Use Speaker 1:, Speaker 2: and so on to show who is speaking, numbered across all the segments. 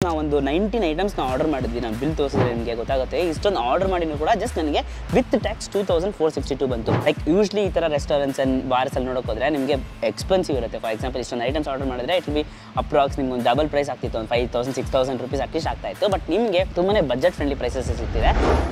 Speaker 1: ನಾವು ಒಂದು nineteen ಐಟಮ್ಸ್ನ order ಮಾಡಿದ್ವಿ ನಾನು ಬಿಲ್ ತೋರಿಸಿದ್ರೆ ನಿಮಗೆ ಗೊತ್ತಾಗುತ್ತೆ ಇಷ್ಟೊಂದು ಆರ್ಡರ್ ಮಾಡಿನೂ ಕೂಡ ಜಸ್ಟ್ ನನಗೆ with tax two thousand four sixty two ಬಂತು ಲೈಕ್ ಯೂಶ್ಲಿ ಈ ಥರ ರೆಸ್ಟೋರೆಂಟ್ಸ್ ಆ್ಯಂಡ್ ಬಾರ್ಸಲ್ಲಿ ನೋಡೋಕೆ ಹೋದ್ರೆ ನಿಮಗೆ ಎಕ್ಸ್ಪೆನ್ಸಿವ್ ಇರುತ್ತೆ ಫಾರ್ ಎಕ್ಸಾಂಪಲ್ ಇಷ್ಟೊಂದು ಐಟಮ್ಸ್ ಆರ್ಡರ್ ಮಾಡಿದ್ರೆ ಇಟ್ ಬಿ ಅಪ್ರಾಕ್ಸ್ ನಿಮ್ಗೆ ಒಂದು ಡಬಲ್ ಪ್ರೈಸ್ ಆಗ್ತಿತ್ತು ಒಂದು five thousand six thousand rupees at least ಆಗ್ತಾ ಇತ್ತು ಬಟ್ ನಿಮಗೆ ತುಂಬಾ ಬಜೆಟ್ ಫ್ರೆಂಡ್ಲಿ ಪ್ರೈಸಸ್ ಸಿಗ್ತಿದೆ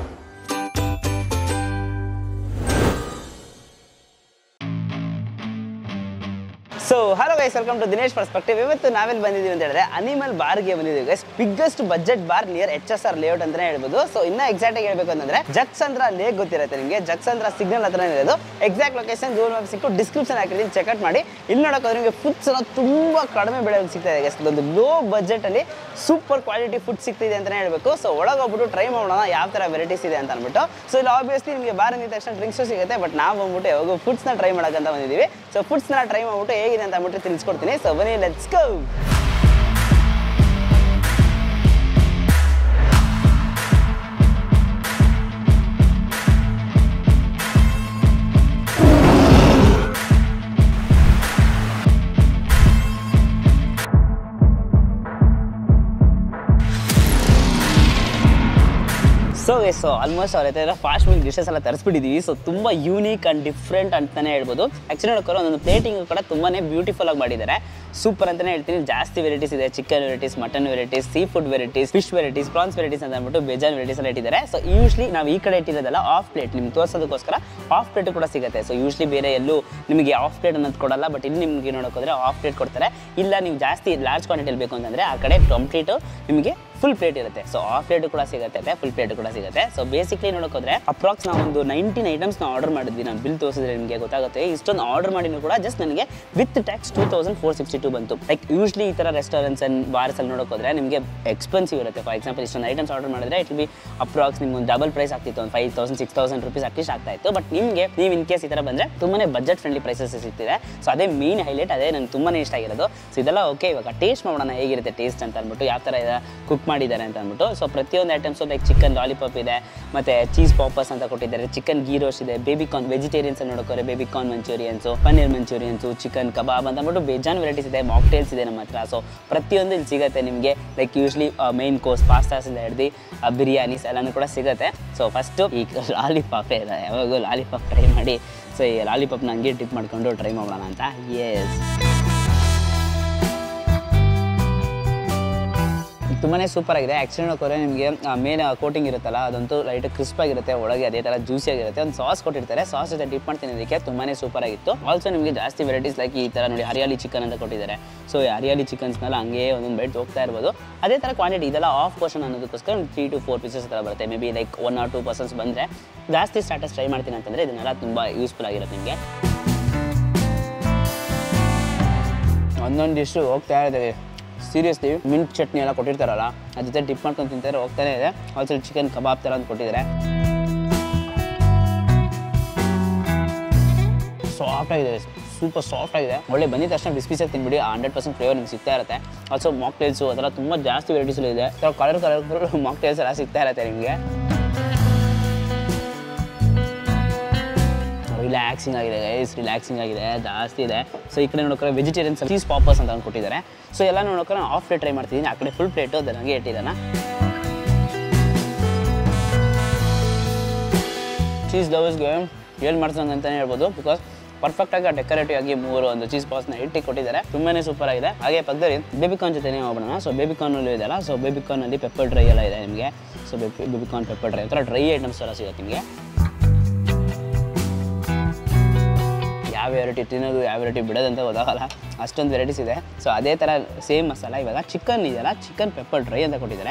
Speaker 1: so hello guys welcome to Dinesh perspective ಇವತ್ತು ನಾವೆಲ್ಲಿ ಬಂದಿದ್ದೀವಿ ಅಂತ ಹೇಳಿದ್ರೆ ಅನಿಮಲ್ ಬಾರ್ಗೆ ಬಂದಿದ್ದೀವಿ guys biggest budget bar near H S R layout ಅಂತಾನೆ ಹೇಳ್ಬೋದು ಸೊ ಇನ್ನ ಎಕ್ಸಾಕ್ಟ್ ಆಗಿ ಹೇಳ್ಬೇಕು ಅಂತಂದ್ರೆ ಜಕ್ಸಂದ್ರ ಲೇಕ್ ಗೊತ್ತಿರುತ್ತೆ ನಿಮಗೆ ಜಕ್ಸಂದ್ರ ಸಿಗ್ನಲ್ ಹತ್ರ ಇರೋದು ಎಕ್ಸಾಕ್ಟ್ ಲೊಕೇಶನ್ ಗೂಗಲ್ ಮ್ಯಾಪ್ ಸಿಕ್ಕು ಡಿಸ್ಕ್ರಿಪ್ಷನ್ ಹಾಕಿರ್ತೀನಿ ಚೆಕ್ಔಟ್ ಮಾಡಿ ಇಲ್ಲಿ ನೋಡೋಕೆ ನಿಮಗೆ ಫುಡ್ಸ್ ಅನ್ನೋ ತುಂಬಾ ಕಡಿಮೆ ಬೆಲೆಯಲ್ಲಿ ಸಿಗ್ತಾ ಇದೆ ಗೈಸ್ ಒಂದು ಲೋ ಬಜೆಟ್ ಅಲ್ಲಿ ಸೂಪರ್ ಕ್ವಾಲಿಟಿ ಫುಡ್ ಸಿಗ್ತಿದೆ ಅಂತಾನೆ ಹೇಳ್ಬೇಕು ಸೊ ಒಳಗೆ ಹೋಗ್ಬಿಟ್ಟು ಟ್ರೈ ಮಾಡೋಣ ಯಾವ ತರ ವೆರೈಟೀಸ್ ಇದೆ ಅಂತ ಅಂದ್ಬಿಟ್ಟು ಸೊ ಇಲ್ಲಿ ಆಬ್ವಿಯಸ್ಲಿ ನಿಮಗೆ ಬಾರ್ ಅಂದಿದ ತಕ್ಷಣ ಡ್ರಿಂಕ್ಸ್ ಸಿಗುತ್ತೆ ಬಟ್ ನಾವು ಬಂದ್ಬಿಟ್ಟು ಯಾವಾಗ ಫುಡ್ಸ್ನ ಟ್ರೈ ಮಾಡಕ್ಕಂತ ಬಂದಿದ್ದೀವಿ ಸೊ ಫುಡ್ಸ್ನ ಟ್ರೈ ಮಾಡ್ಬಿಟ್ಟು ಹೇಗಿದೆ ಅಂತ ಅಂದ್ಬಿಟ್ಟು ತಿಳಿಸ್ಕೊಡ್ತೀನಿ ಸೊ ಬನ್ನಿ let's go so yes so almost ಅವ್ರ ಹತ್ರ ಫಾಸ್ಟ್ ಫುಡ್ ಡಿಶಸ್ ಎಲ್ಲ ತರಿಸ್ಬಿಟ್ಟಿದ್ದೀವಿ ಸೊ ತುಂಬ ಯೂನಿಕ್ ಆ್ಯಂಡ್ ಡಿಫ್ರೆಂಟ್ ಅಂತಾನೆ ಹೇಳ್ಬೋದು ಆ್ಯಕ್ಚುಲಿ ನೋಡ್ಕೊಂಡು ಒಂದೊಂದು ಪ್ಲೇಟಿಂಗ್ ಕೂಡ ತುಂಬಾ ಬ್ಯೂಟಿಫುಲ್ ಆಗಿ ಮಾಡಿದ್ದಾರೆ ಸೂಪರ್ ಅಂತಾನೆ ಹೇಳ್ತೀನಿ ಜಾಸ್ತಿ ವೆರೈಟೀಸ್ ಇದೆ chicken varieties mutton varieties seafood varieties fish varieties prawns varieties ಅಂತ ಅಂದ್ಬಿಟ್ಟು ಬೇಜಾನ್ ವೆರೈಟೀಸ್ ಎಲ್ಲ ಇಟ್ಟಿದ್ದಾರೆ ಸೊ ಯೂಶ್ಲಿ ನಾವು ಈ ಕಡೆ ಇಟ್ಟಿರೋದಲ್ಲ ಆಫ್ ಪ್ಲೇಟ್ ನಿಮ್ಗೆ ತೋರಿಸೋದಕ್ಕೋಸ್ಕರ ಆಫ್ ಪ್ಲೇಟ್ ಕೂಡ ಸಿಗುತ್ತೆ ಸೊ ಯೂಶ್ಲಿ ಬೇರೆ ಎಲ್ಲೂ ನಿಮಗೆ ಆಫ್ ಪ್ಲೇಟ್ ಅನ್ನೋದು ಕೊಡಲ್ಲ ಬಟ್ ಇಲ್ಲಿ ನಿಮಗೆ ನೋಡೋಕೆ ಹೋದ್ರೆ ಆಫ್ ಪ್ಲೇಟ್ ಕೊಡ್ತಾರೆ ಇಲ್ಲ ನೀವು ಜಾಸ್ತಿ ಲಾರ್ಜ್ ಕ್ವಾಂಟಿಟಿಯಲ್ಲಿ ಬೇಕು ಅಂತಂದರೆ ಆ ಕಡೆ ಕಂಪ್ಲೀಟು ನಿಮಗೆ ಫುಲ್ ಪ್ಲೇಟ್ ಇರುತ್ತೆ ಸೊ ಆಫ್ ಪ್ಲೇಟ್ ಕೂಡ ಸಿಗುತ್ತೆ ಫುಲ್ ಪ್ಲೇಟ್ ಕೂಡ ಸಿಗುತ್ತೆ ಸೊ ಬೇಸಿಕ್ಲಿ ನೋಡೋಕೋದ್ರೆ ಅಪ್ರಾಕ್ಸ್ ನಾವು ಒಂದು ನೈನ್ಟೀನ್ ಐಟಮ್ಸ್ನ ಆರ್ಡರ್ ಮಾಡಿದ್ವಿ ನಾನು ಬಿಲ್ ತೋರಿಸಿದ್ರೆ ನಿಮಗೆ ಗೊತ್ತಾಗುತ್ತೆ ಇಷ್ಟೊಂದು ಆರ್ಡರ್ ಮಾಡಿನೂ ಕೂಡ ಜಸ್ಟ್ ನನಗೆ with tax two thousand four sixty two ಬಂತು ಲೈಕ್ ಯೂಶ್ಲಿ ಈ ಥರ ರೆಸ್ಟೋರೆಂಟ್ಸ್ ಆ್ಯಂಡ್ ಬಾರ್ಸಲ್ಲಿ ನೋಡೋಕೆ ಹೋದ್ರೆ ನಿಮಗೆ ಎಕ್ಸ್ಪೆನ್ಸಿವ್ ಇರುತ್ತೆ ಫಾರ್ ಎಕ್ಸಾಂಪಲ್ ಇಷ್ಟೊಂದು ಐಟಮ್ಸ್ ಆರ್ಡರ್ ಮಾಡಿದ್ರೆ ಇಟ್ ಬಿ ಅಪ್ರಾಕ್ಸ್ ನಿಮ್ಗೆ ಒಂದು ಡಬಲ್ ಪ್ರೈಸ್ ಆಗ್ತಿತ್ತು ಒಂದು five thousand six thousand rupees at least ಆಗ್ತಾ ಇತ್ತು ಬಟ್ ನಿಮಗೆ ನೀವು ಇನ್ ಕೇಸ್ ಈ ಥರ ಬಂದರೆ ತುಂಬಾ ಬಜೆಟ್ ಫ್ರೆಂಡ್ಲಿ ಪ್ರೈಸಸ್ ಸಿಗ್ತಿದೆ ಸೊ ಅದೇ ಮೇನ್ ಹೈಲೈಟ್ ಅದೇ ನನಗೆ ತುಂಬಾ ಇಷ್ಟ ಆಗಿರೋದು ಸೊ ಇದೆಲ್ಲ ಓಕೆ ಇವಾಗ ಟೇಸ್ಟ್ ಮಾಡೋಣ ಹೇಗಿರುತ್ತೆ ಟೇಸ್ಟ್ ಅಂತ ಅಂದ್ಬಿಟ್ಟು ಯಾವ ಥರ ಕುಕ್ ಮಾಡಿದ್ದಾರೆ ಅಂತ ಅಂದ್ಬಿಟ್ಟು ಸೊ ಪ್ರತಿಯೊಂದು ಐಟಮ್ಸು ಲೈಕ್ ಚಿಕನ್ ಲಾಲಿಪಾಪ್ ಇದೆ ಮತ್ತು ಚೀಸ್ ಪಾಪರ್ಸ್ ಅಂತ ಕೊಟ್ಟಿದ್ದಾರೆ ಚಿಕನ್ ಗೀ ರೋಸ್ಟ್ ಇದೆ ಬೇಬಿ ಕಾರ್ನ್ ವೆಜಿಟೇರಿಯನ್ಸ್ ನೋಡೋಕೋರೆ baby corn manchurians paneer manchurians chicken kebab ಅಂತ ಅಂದ್ಬಿಟ್ಟು ಬೇಜಾನ್ ವೆರೈಟೀಸ್ ಇದೆ ಮಾಕ್ಟೇಲ್ಸ್ ಇದೆ ನಮ್ಮ ಹತ್ರ ಸೊ ಪ್ರತಿಯೊಂದು ಇಲ್ಲಿ ಸಿಗುತ್ತೆ ನಿಮಗೆ like usually main course pastas ಇಂದ ಹಿಡ್ದು ಬಿರಿಯಾನೀಸ್ ಎಲ್ಲನೂ ಕೂಡ ಸಿಗುತ್ತೆ ಸೊ ಫಸ್ಟು ಈ ಲಾಲಿಪಾಪೇ ಇದೆ ಯಾವಾಗೂ ಲಾಲಿಪಾಪ್ ಟ್ರೈ ಮಾಡಿ ಸೊ ಈ ಲಾಲಿಪಾಪ್ನ ಹಂಗೆ ಟಿಪ್ ಮಾಡ್ಕೊಂಡು ಟ್ರೈ ಮಾಡೋಣ ಅಂತ ಎಸ್ ತುಂಬಾ ಸೂಪರ್ ಆಗಿದೆ ಆ್ಯಕ್ಚುಲಿ ನೋಡೋಕೆ ನಿಮಗೆ ಆ ಮೇಲೆ ಕೋಟಿಂಗ್ ಇರುತ್ತಲ್ಲ ಅದಂತೂ ಲೈಟ್ ಕ್ರಿಸ್ಪ್ ಆಗಿರುತ್ತೆ ಒಳಗೆ ಅದೇ ಥರ ಜ್ಯೂಸಿ ಆಗಿರುತ್ತೆ ಒಂದು ಸಾಸ್ ಕೊಟ್ಟಿರ್ತಾರೆ ಸಾಸ್ ಜೊತೆ ಡಿಪ್ ಮಾಡ್ತೀನಿ ಅದಕ್ಕೆ ತುಂಬಾ ಸೂಪರ್ ಆಗಿತ್ತು ಆಲ್ಸೋ ನಿಮಗೆ ಜಾಸ್ತಿ ವೆರೈಟೀಸ್ ಲೈಕ್ ಈ ಥರ ನೋಡಿ ಹರಿಯಾಲಿ ಚಿಕನ್ ಅಂತ ಕೊಟ್ಟಿದ್ದಾರೆ ಸೊ ಈ ಹರಿಯಾಲಿ ಚಿಕನ್ಸ್ನೆಲ್ಲ ಹಂಗೆ ಒಂದೊಂದು ಬೆಡ್ ಹೋಗ್ತಾ ಇರ್ಬೋದು ಅದೇ ಥರ ಕ್ವಾಂಟಿಟಿ ಇದೆಲ್ಲ ಆಫ್ ಪೋರ್ಷನ್ ಅನ್ನೋದಕ್ಕೋಸ್ಕರ ತ್ರೀ ಟು ಫೋರ್ ಪೀಸಸ್ ಥರ ಬರುತ್ತೆ maybe like one or two persons ಬಂದರೆ ಜಾಸ್ತಿ ಸ್ಟಾರ್ಟಸ್ ಟ್ರೈ ಮಾಡ್ತೀನಿ ಅಂತಂದರೆ ಇದನ್ನೆಲ್ಲ ತುಂಬ ಯೂಸ್ಫುಲ್ ಆಗಿರುತ್ತೆ ನಿಮಗೆ ಒಂದೊಂದು ಡಿಶ್ಶು ಹೋಗ್ತಾ ಇರ್ತದೆ ಸೀರಿಯಸ್ಲಿ ಮಿಂಟ್ ಚಟ್ನಿ ಎಲ್ಲ ಕೊಟ್ಟಿರ್ತಾರಲ್ಲ ಅದ್ರ ಜೊತೆ ಡಿಪ್ ಮಾಡ್ಕೊಂಡು ತಿಂತಾರೆ ಹೋಗ್ತಾನೆ ಇದೆ ಆಲ್ಸೋ ಚಿಕನ್ ಕಬಾಬ್ ಥರ ಅಂತ ಕೊಟ್ಟಿದ್ದಾರೆ ಸಾಫ್ಟ್ ಆಗಿದೆ ಸೂಪರ್ ಸಾಫ್ಟ್ ಆಗಿದೆ ಒಳ್ಳೆ ಬಂದಿದ ತಕ್ಷಣ ಬಿಸಿ ಬಿಸಿಯಾಗಿ ತಿನ್ಬಿಡಿ ಹಂಡ್ರೆಡ್ ಪರ್ಸೆಂಟ್ ಫ್ಲೇವರ್ ನಿಮ್ಗೆ ಸಿಗ್ತಾ ಇರುತ್ತೆ ಆಲ್ಸೋ ಮಾಕ್ಟೇಲ್ಸು ಅದೆಲ್ಲ ತುಂಬ ಜಾಸ್ತಿ ವೆರೈಟೀಸ್ ಇದೆ ಕಲರ್ ಕಲರ್ ಮಾಕ್ಟೇಲ್ಸ್ ಎಲ್ಲ ಸಿಗ್ತಾ ಇರುತ್ತೆ ನಿಮಗೆ ರಿಲ್ಯಾಕ್ಸಿಂಗ್ ಆಗಿದೆ ಗೈಸ್ ರಿಲ್ಯಾಕ್ಸಿಂಗ್ ಆಗಿದೆ ಜಾಸ್ತಿ ಇದೆ ಸೊ ಈ ಕಡೆ ನೋಡೋಕೆ ವೆಜಿಟೇರಿಯನ್ಸ್ ಚೀಸ್ ಪಾಪರ್ಸ್ ಅಂತ ಅಂದ್ ಕೊಟ್ಟಿದ್ದಾರೆ ಸೊ ಎಲ್ಲ ನೋಡೋಕೆ ನಾನು ಆಫ್ ಪ್ಲೇಟ್ ಟ್ರೈ ಮಾಡ್ತಿದ್ದೀನಿ ಆ ಕಡೆ ಫುಲ್ ಪ್ಲೇಟು ಅದು ನನಗೆ ಇಟ್ಟಿದ್ದಾನೆ ಚೀಸ್ ಲವರ್ಸ್ಗೆ ಏನು ಮಾಡ್ತಾರೆ ಅಂತಲೇ ಹೇಳ್ಬೋದು ಬಿಕಾಸ್ ಪರ್ಫೆಕ್ಟಾಗಿ ಡೆಕೋರೇಟಿವ್ ಆಗಿ ಮೂರು ಒಂದು ಚೀಸ್ ಪಾಸ್ನ ಇಟ್ಟು ಕೊಟ್ಟಿದ್ದಾರೆ ತುಂಬಾ ಸೂಪರ್ ಆಗಿದೆ ಹಾಗೆ ಪಕ್ಕದಲ್ಲಿ ಬೇಬಿಕಾರ್ನ್ ಜೊತೆನೇ ಹೋಗೋಣ ಸೊ ಬೇಬಿಕಾರ್ನಲ್ಲೂ ಇದೆಯಲ್ಲ ಸೊ ಬೇಬಿಕಾರ್ನಲ್ಲಿ ಪೆಪ್ಪರ್ ಡ್ರೈ ಎಲ್ಲ ಇದೆ ನಿಮಗೆ so baby baby corn pepper dry ಒಂಥರ ಡ್ರೈ ಐಟಮ್ಸ್ ಎಲ್ಲ ಸಿಗುತ್ತೆ ನಿಮಗೆ ಯಾವ ವೆರೈಟಿ ತಿನ್ನೋದು ಯಾವ ವೆರೈಟಿ ಬಿಡೋದು ಅಂತ ಗೊತ್ತಾಗಲ್ಲ ಅಷ್ಟೊಂದು ವೆರೈಟೀಸ್ ಇದೆ ಸೊ ಅದೇ ಥರ ಸೇಮ್ ಮಸಾಲ ಇವಾಗ ಚಿಕನ್ ಇದೆಯಲ್ಲ ಚಿಕನ್ ಪೆಪ್ಪರ್ ಡ್ರೈ ಅಂತ ಕೊಟ್ಟಿದ್ದಾರೆ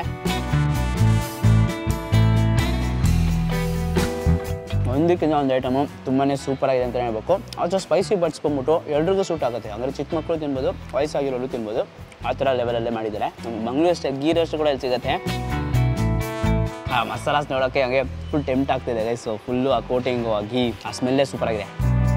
Speaker 1: ಒಂದಕ್ಕಿಂತ ಒಂದು ಐಟಮು ತುಂಬಾ ಸೂಪರ್ ಆಗಿದೆ ಅಂತ ಹೇಳ್ಬೇಕು ಆಲ್ಸೋ ಸ್ಪೈಸಿ ಬಡ್ಸ್ ಬಂದ್ಬಿಟ್ಟು ಎಲ್ರಿಗೂ ಸೂಟ್ ಆಗುತ್ತೆ ಅಂದರೆ ಚಿಕ್ಕ ಮಕ್ಕಳು ತಿನ್ಬೋದು ವಯಸ್ಸಾಗಿರೋರು ತಿನ್ಬೋದು ಆ ಥರ ಲೆವೆಲಲ್ಲೇ ಮಾಡಿದ್ದಾರೆ ನಮ್ಮ ಮಂಗಳೂರು ಸ್ಟೈಲ್ ಗೀ ರೋಸ್ಟ್ ಕೂಡ ಇಲ್ಲಿ ಸಿಗುತ್ತೆ ಆ ಮಸಾಲಾಸ್ ನೋಡೋಕ್ಕೆ ಹಂಗೆ ಫುಲ್ ಟೆಂಪ್ಟ್ ಆಗ್ತಿದೆ ಸೊ ಫುಲ್ಲು ಆ ಕೋಟಿಂಗು ಆ ಗೀ ಆ ಸ್ಮೆಲ್ಲೇ ಸೂಪರ್ ಆಗಿದೆ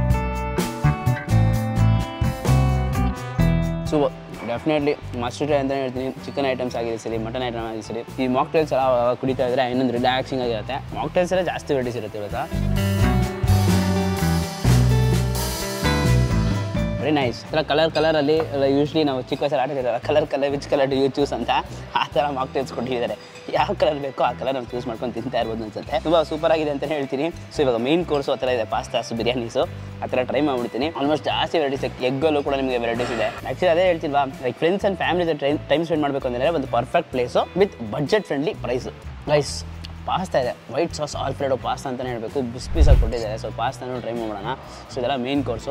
Speaker 1: ಸೊ ಡೆಫಿನೆಟ್ಲಿ ಮಸ್ಟ್ ಟ್ರೈ ಅಂತಲೇ ಹೇಳ್ತೀನಿ ಚಿಕನ್ ಐಟಮ್ಸ್ ಆಗಿದೆ ಸರಿ ಮಟನ್ ಐಟಮ್ ಆಗಿದೆ ಸರಿ ಈ ಮಾಕ್ಟೇಲ್ಸ್ ಎಲ್ಲ ಅವಾಗ ಕುಡಿತಾ ಇದ್ರೆ ಇನ್ನೊಂದು ರಿಲ್ಯಾಕ್ಸಿಂಗ್ ಆಗಿರುತ್ತೆ ಮಾಕ್ಟೇಲ್ಸ್ ಎಲ್ಲ ಜಾಸ್ತಿ ವೆರೈಟೀಸ್ ಇರುತ್ತೆ ಇವತ್ತು ವೆರಿ ನೈಸ್ ಥರ ಕಲರ್ ಕಲರಲ್ಲಿ ಯೂಶ್ವಲಿ ನಾವು ಚಿಕ್ಕ ವಯಸ್ಸಲ್ಲಿ ಆಡ್ತಿದ್ದೀರಲ್ಲ colour colour which colour do you choose ಅಂತ ಆ ಥರ ಮಾಕ್ಟೇಲ್ಸ್ ಕೊಟ್ಟಿದ್ದಾರೆ ಯಾವ ಕಲರ್ ಬೇಕೋ ಆ ಕಲರ್ ನಾವು ಚೂಸ್ ಮಾಡ್ಕೊಂಡು ತಿಂತಾ ಇರ್ಬೋದು ಅನ್ಸುತ್ತೆ ತುಂಬ ಸೂಪರ್ ಆಗಿದೆ ಅಂತಲೇ ಹೇಳ್ತೀನಿ ಸೊ ಇವಾಗ ಮೇನ್ ಕೋರ್ಸು ಆ ಥರ ಇದೆ ಪಾಸ್ತಾಸ್ ಬಿರಿಯಾನೀಸು ಆ ಥರ ಟ್ರೈ ಮಾಡ್ಬಿಡ್ತೀನಿ ಆಲ್ಮೋಸ್ಟ್ ಜಾಸ್ತಿ ವೆರೈಟೀಸ್ ಎಗ್ಗಲ್ಲೂ ಕೂಡ ನಿಮಗೆ ವೆರೈಟೀಸ್ ಇದೆ ಆ್ಯಕ್ಚುಲಿ ಅದೇ ಹೇಳ್ತಿಲ್ವಾ ಲೈಕ್ ಫ್ರೆಂಡ್ಸ್ ಆ್ಯಂಡ್ ಫ್ಯಾಮಿಲಿ ಜೊತೆ ಟೈಮ್ ಸ್ಪೆಂಡ್ ಮಾಡಬೇಕು ಅಂದರೆ ಒಂದು perfect place with budget friendly price guys pasta ಇದೆ ವೈಟ್ ಸಾಸ್ ಆಲ್ಫ್ರೆಡೋ ಪಾಸ್ತಾ ಅಂತಲೇ ಹೇಳಬೇಕು ಬಿಸ್ ಪೀಸಾಗಿ ಕೊಟ್ಟಿದ್ದಾರೆ ಸೊ ಪಾಸ್ತಾನು ಟ್ರೈ ಮಾಡೋಣ ಸೊ ಇದೆಲ್ಲ main course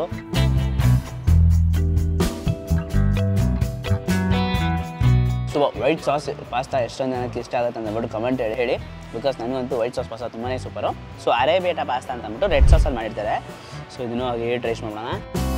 Speaker 1: so white sauce pasta ಎಷ್ಟೊಂದು ಜನಕ್ಕೆ ಇಷ್ಟ ಆಗುತ್ತೆ ಅಂತ ಅಂದ್ಬಿಟ್ಟು ಕಮೆಂಟ್ ಹೇಳಿ ಹೇಳಿ ಬಿಕಾಸ್ ನನಗಂತೂ ವೈಟ್ ಸಾಸ್ ಪಾಸ್ತಾ ತುಂಬಾ ಸೂಪರು ಸೊ ಅರೇಬೇಟ ಪಾಸ್ತಾ ಅಂತ ಅಂದ್ಬಿಟ್ಟು ರೆಡ್ ಸಾಸಲ್ಲಿ ಮಾಡಿರ್ತಾರೆ ಸೊ ಇದನ್ನು ಹಾಗೆ ಟ್ರೈಸ್ ಮಾಡೋಣ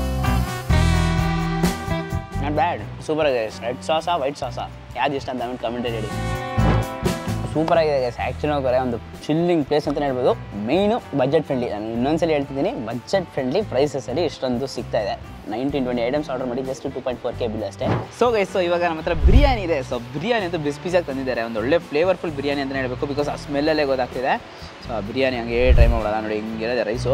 Speaker 1: ನಾಟ್ ಬ್ಯಾಡ್ ಸೂಪರ್ ಆಗಿದೆ ರೆಡ್ ಸಾಸಾ ವೈಟ್ ಸಾಸಾ ಯಾವ್ದು ಇಷ್ಟ ಅಂತ ಅಂದ್ಬಿಟ್ಟು ಕಮೆಂಟ್ ಹೇಳಿ ಸೂಪರ್ ಆಗಿದೆ ಗೈಸ್ ಆ್ಯಕ್ಚುಲಿ ಹೋಗ್ರೆ ಒಂದು ಚಿಲ್ಲಿಂಗ್ ಪ್ಲೇಸ್ ಅಂತಲೇ ಹೇಳ್ಬೋದು ಮೇಯ್ನು ಬಜೆಟ್ ಫ್ರೆಂಡ್ಲಿ ನಾನು ಇನ್ನೊಂದ್ಸಲಿ ಹೇಳ್ತಿದ್ದೀನಿ ಬಜೆಟ್ ಫ್ರೆಂಡ್ಲಿ ಪ್ರೈಸಸಲ್ಲಿ ಇಷ್ಟೊಂದು ಸಿಗ್ತಾ ಇದೆ ನೈನ್ಟೀನ್ ಟ್ವೆಂಟಿ ಐಟಮ್ಸ್ ಆರ್ಡರ್ ಮಾಡಿ just two point four K bill ಅಷ್ಟೇ
Speaker 2: ಸೊ ಗೈಸ್ ಸೊ ಇವಾಗ ನಮ್ಮ ಹತ್ರ ಬಿರಿಯಾನಿ ಇದೆ ಸೊ ಬಿರಿಯಾನಿ ಅಂತೂ ಬಿಸ್ ಪೀಸಾಗಿ ತಂದಿದ್ದಾರೆ ಒಂದು ಒಳ್ಳೆ ಫ್ಲೇವರ್ಫುಲ್ ಬಿರಿಯಾನಿ ಅಂತಲೇ ಹೇಳಬೇಕು ಬಿಕಾಸ್ ಆ ಸ್ಮೆಲ್ಲಲ್ಲೇ ಗೊತ್ತಾಗ್ತಿದೆ ಸೊ ಆ ಬಿರಿಯಾನಿ ಹಂಗೆ ಟ್ರೈ ಮಾಡೋಣ ನೋಡಿ ಹಿಂಗಿರೋದೆ ರೈಸು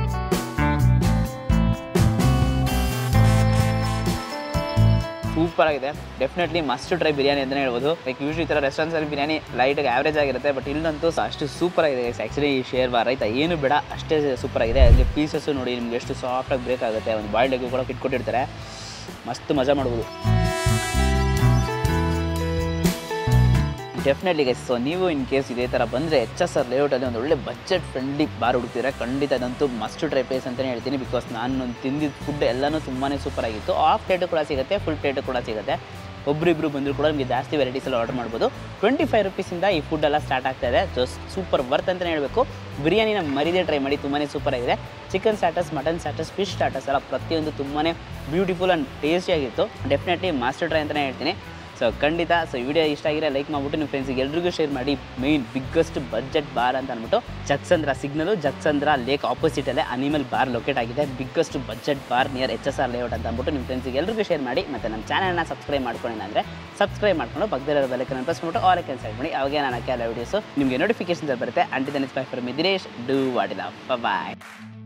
Speaker 2: ಸೂಪರ್ ಆಗಿದೆ ಡೆಫಿನೆಟ್ಲಿ ಮಸ್ಟ್ ಟ್ರೈ ಬಿರಿಯಾನಿ ಅಂತಲೇ ಹೇಳ್ಬೋದು ಲೈಕ್ ಯೂಶ್ವಲಿ ಈ ಥರ ರೆಸ್ಟೋರೆಂಟ್ಸಲ್ಲಿ ಬಿರಿಯಾನಿ ಲೈಟಾಗಿ ಆವ್ರೇಜ್ ಆಗಿರುತ್ತೆ ಬಟ್ ಇಲ್ಲಂತೂ ಅಷ್ಟು ಸೂಪರ್ ಆಗಿದೆ ಆ್ಯಕ್ಚುಲಿ ಶೇರ್ ಬಾರ್ ಆಯ್ತಾ ಏನು ಬೇಡ ಅಷ್ಟೇ ಸೂಪರ್ ಆಗಿದೆ ಅದಕ್ಕೆ ಪೀಸಸ್ಸು ನೋಡಿ ನಿಮ್ಗೆ ಎಷ್ಟು ಸಾಫ್ಟಾಗಿ ಬೇಕಾಗುತ್ತೆ ಒಂದು ಬಾಯ್ಲ್ಡ್ ಎಗ್ ಕೂಡ ಇಟ್ಕೊಟ್ಟಿರ್ತಾರೆ ಮಸ್ತ್ ಮಜಾ ಮಾಡ್ಬೋದು ಡೆಫಿನೆಟ್ಲಿ ಗೈಸ್ ಸೊ ನೀವು ಇನ್ ಕೇಸ್ ಇದೇ ಥರ ಬಂದರೆ ಎಚ್ ಎಸ್ ಆರ್ ಲೇಔಟಲ್ಲಿ ಒಂದು ಒಳ್ಳೆ ಬಜೆಟ್ ಫ್ರೆಂಡ್ಲಿ ಬಾರ್ ಹುಡುಕ್ತಿದ್ರೆ ಖಂಡಿತ ಅದಂತೂ ಮಸ್ಟ್ ಟ್ರೈ ಪ್ಲೇಸ್ ಅಂತಲೇ ಹೇಳ್ತೀನಿ ಬಿಕಾಸ್ ನಾನು ತಿಂದಿದ್ದ ಫುಡ್ ಎಲ್ಲನೂ ತುಂಬಾ ಸೂಪರ್ ಆಗಿತ್ತು ಆಫ್ ಪ್ಲೇಟು ಕೂಡ ಸಿಗುತ್ತೆ ಫುಲ್ ಪ್ಲೇಟು ಕೂಡ ಸಿಗುತ್ತೆ ಒಬ್ಬರಿಬ್ರು ಬಂದರೂ ಕೂಡ ನಿಮಗೆ ಜಾಸ್ತಿ ವೆರೈಟೀಸ್ ಎಲ್ಲ ಆರ್ಡರ್ ಮಾಡ್ಬೋದು ಟ್ವೆಂಟಿ ಫೈವ್ ರುಪೀಸಿಂದ ಈ ಫುಡ್ ಎಲ್ಲ ಸ್ಟಾರ್ಟ್ ಆಗ್ತಾ ಇದೆ ಜಸ್ಟ್ ಸೂಪರ್ ವರ್ತ್ ಅಂತಲೇ ಹೇಳಬೇಕು ಬಿರಿಯಾನಿನ ಮರಿದೇ ಟ್ರೈ ಮಾಡಿ ತುಂಬಾ ಸೂಪರ್ ಆಗಿದೆ chicken starters mutton starters fish starters ಎಲ್ಲ ಪ್ರತಿಯೊಂದು ತುಂಬಾ ಬ್ಯೂಟಿಫುಲ್ ಆ್ಯಂಡ್ ಟೇಸ್ಟಿಯಾಗಿತ್ತು ಡೆಫಿನೆಟ್ಲಿ ಮಾಸ್ಟರ್ ಟ್ರೈ ಅಂತಲೇ ಹೇಳ್ತೀನಿ ಸೊ ಖಂಡಿತ ಸೊ ವಿಡಿಯೋ ಇಷ್ಟ ಆಗಿರೋ ಲೈಕ್ ಮಾಡ್ಬಿಟ್ಟು ನಿಮ್ಮ ಫ್ರೆಂಡ್ಸಿಗೆ ಎಲ್ರಿಗೂ ಶೇರ್ ಮಾಡಿ ಮೈನ್ ಬಿಗ್ಗೆಸ್ಟ್ ಬಜೆಟ್ ಬಾರ್ ಅಂತ ಅಂದ್ಬಿಟ್ಟು ಜಕ್ಸಂದ್ರ ಸಿಗ್ನಲು ಜಕ್ಸಂದ್ರ ಲೇಕ್ ಆಪೋಸಿಟಲ್ಲೇ ಅನಿಮಲ್ ಬಾರ್ ಲೊಕೇಟ್ ಆಗಿದೆ biggest budget bar near H S R layout ಅಂತ ಅಂದ್ಬಿಟ್ಟು ನಿಮ್ಮ ಫ್ರೆಂಡ್ಸಿಗೆ ಎಲ್ರಿಗೂ ಶೇರ್ ಮಾಡಿ ಮತ್ತು ನಮ್ಮ ಚಾನಲ್ನ ಸಬ್ಸ್ಕ್ರೈಬ್ ಮಾಡ್ಕೊಂಡಿಲ್ಲ ಅಂದರೆ ಸಬ್ಸ್ಕ್ರೈಬ್ ಮಾಡ್ಕೊಂಡು ಪಕ್ಕದಲ್ಲಿರೋ ಬೆಲಕನ್ನು ಪ್ರೆಸ್ ಮಾಡ್ಬಿಟ್ಟು ಆಲ್ ಕ್ಯಾನ್ಸಲ್ ಮಾಡಿ ಅವಾಗ ನಾನು ಹಾಕಿ ಎಲ್ಲ ವೀಡಿಯೋಸು ನಿಮಗೆ ನೋಟಿಫಿಕೇಶನ್ ಬರುತ್ತೆ until then is bye for me Dinesh do what ಇಲ್ಲ ಬಾಯ್